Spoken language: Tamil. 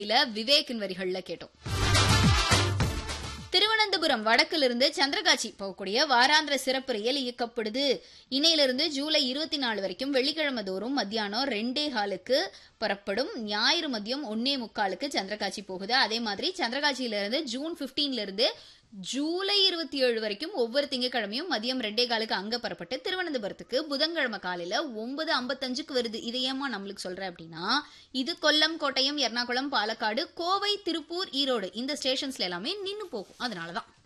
இல்ல விவேக்கின் வரிகள்ல கேட்டோம் திருவனந்தபுரம் வடக்கிலிருந்து சந்திரகாட்சி போகக்கூடிய வாராந்திர சிறப்பு ரயில் இயக்கப்படுது இணையிலிருந்து ஜூலை இருபத்தி நாலு வரைக்கும் வெள்ளிக்கிழமை தோறும் மத்தியானம் ரெண்டே காலுக்கு புறப்படும் ஞாயிறு மதியம் ஒன்னே முக்காலுக்கு சந்திரகாட்சி போகுது அதே மாதிரி சந்திரகாட்சியிலிருந்து ஜூன் 15 இருந்து ஜூலை இருபத்தி ஏழு வரைக்கும் ஒவ்வொரு திங்கட்கிழமையும் மதியம் ரெண்டே காலுக்கு அங்க புறப்பட்டு திருவனந்தபுரத்துக்கு புதன்கிழமை காலையில ஒன்பது ஐம்பத்தஞ்சுக்கு வருது இது ஏமா நம்மளுக்கு சொல்ற அப்படின்னா இது கொல்லம் கோட்டயம் எர்ணாகுளம் பாலக்காடு கோவை திருப்பூர் ஈரோடு இந்த ஸ்டேஷன்ஸ்ல எல்லாமே நின்னு போகும் அதனாலதான்